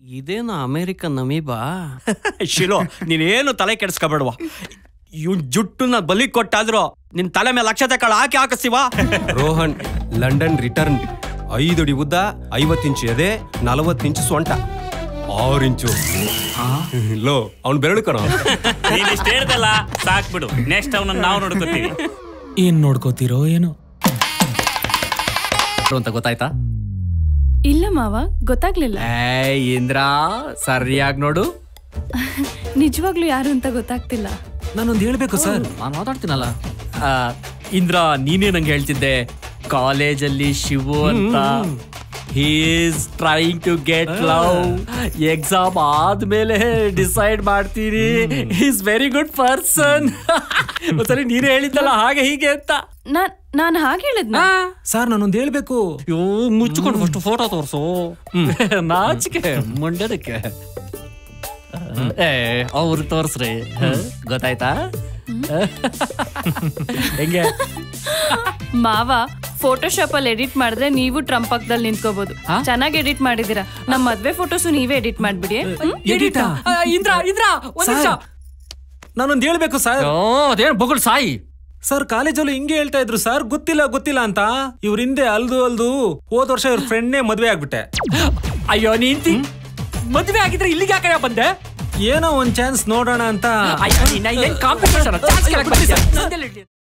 ಇದೇನು ಅಮೇರಿಕನ್ ನಮೀಬಾ ಶಿಲು ನೀನೇನು ತಲೆ ಕೆಡಿಸ್ಕೋಬೇಡವಾ ಇವ್ ಜುಟ್ಟನ್ನ ಬಲಿ ಕೊಟ್ಟಾದ್ರು ನಿನ್ ತಲೆ ಮೇಲೆ ಅಕ್ಷತೆ ಕಾಳು ಹಾಕಿ ಹಾಕಿಸ್ತೀವಾ ರೋಹನ್ ಲಂಡನ್ ರಿಟರ್ನ್ ಐದು ಅಡಿ ಉದ್ದ ಐವತ್ತು ಇಂಚು ಎದೆ ನಲವತ್ತು ಇಂಚು ಸೊಂಟ ಆರು ಇಂಚು ಲೋ ಅವ್ನು ಬೆರಳು ಕಣ ನೀನ್ ಇಷ್ಟ ಹೇಳ್ದಲ್ಲ ಸಾಕ್ಬಿಡು ನೆಕ್ಸ್ಟ್ ಅವನನ್ನ ನಾವು ನೋಡ್ಕೋತೀವಿ ಏನ್ ನೋಡ್ಕೋತಿರೋ ಏನೋ ಅಂತ ಗೊತ್ತಾಯ್ತಾ ಇಲ್ಲ ಮಾವ ಗೊತ್ತಾಗ್ಲಿಲ್ಲ ಏ ಇಂದ್ರ ಸರಿಯಾಗಿ ನೋಡು ನಿಜವಾಗ್ಲೂ ಯಾರು ಅಂತ ಗೊತ್ತಾಗ್ತಿಲ್ಲ ನಾನೊಂದ್ ಹೇಳ್ಬೇಕು ಸರ್ ನಾನು ಮಾತಾಡ್ತೀನಲ್ಲ ಆ, ಇಂದ್ರ ನೀನೇ ನಂಗೆ ಹೇಳ್ತಿದ್ದೆ ಕಾಲೇಜಲ್ಲಿ ಶಿವು ಅಂತ he's trying to get love exam ಆದ್ಮೇಲೆ ಡಿಸೈಡ್ ಮಾಡ್ತೀನಿ ಈಸ್ ವೆರಿ ಗುಡ್ ಪರ್ಸನ್ ಒಂದ್ಸರಿ ನೀನೇ ಹೇಳಿದ್ದಲ್ಲ ಹಾಗೆ ಹೀಗೆ ಅಂತ ನಾನ್ ನಾನ್ ಹಾಗೆ ಹೇಳಿದ್ನ ಸರ್ ನಾನೊಂದ್ ಹೇಳ್ಬೇಕು ಅಯ್ಯೋ ಮುಚ್ಚಿಕೊಂಡು ಫಸ್ಟ್ ಫೋಟೋ ತೋರ್ಸು ನಾಚಿಕೆ ಮಂಡ್ಯದಕ್ಕೆ ಏ ಅವ್ರು ತೋರ್ಸ್ರಿ ಗೊತ್ತಾಯ್ತಾ ಹೆಂಗೆ ಮಾವ ಫೋಟೋಶಾಪ್ ಅಲ್ಲಿ ಎಡಿಟ್ ಮಾಡಿದ್ರೆ ನೀವು ಟ್ರಂಪ್ ಪಕ್ಕದಲ್ಲಿ ನಿಂತ್ಕೋಬಹುದು ಚೆನ್ನಾಗಿ ಎಡಿಟ್ ಮಾಡಿದೀರಾ ನಮ್ಮ ಮದ್ವೆ ಫೋಟೋಸು ನೀವೇ ಎಡಿಟ್ ಮಾಡ್ಬಿಡಿ ಹ್ಮ್? ಎಡಿಟಾ ಆ, ಇಂದ್ರ ಇಂದ್ರ ಒಂದ್ ನಿಮಿಷ ನಾನೊಂದ್ ಹೇಳ್ಬೇಕು ಸರ್ ಓ ಅದೇನು ಬೊಗಳು ಸಾಯಿ ಸರ್ ಕಾಲೇಜಲ್ಲೂ ಹಿಂಗೆ ಹೇಳ್ತಾ ಇದ್ರು ಸರ್ ಗೊತ್ತಿಲ್ಲ ಗೊತ್ತಿಲ್ಲ ಅಂತ ಇವ್ರ ಹಿಂದೆ ಅಲ್ದು ಅಲ್ದು ಹೋದ್ ವರ್ಷ ಇವ್ರ ಫ್ರೆಂಡ್ನೇ ಮದ್ವೆ ಆಗ್ಬಿಟ್ಟೆ ಅಯ್ಯೋ ನೀಂತಿ ಮದ್ವೆ ಆಗಿದ್ರೆ ಇಲ್ಲಿಗೆ ಯಾಕೆ ಬಂದೆ ಏನೋ ಒಂದ್ ಚಾನ್ಸ್ ನೋಡೋಣ ಅಂತ ಅಯ್ಯೋ ನಿನ್ನ ಏನ್ ಕಾಂಪಿಟೇಷನ್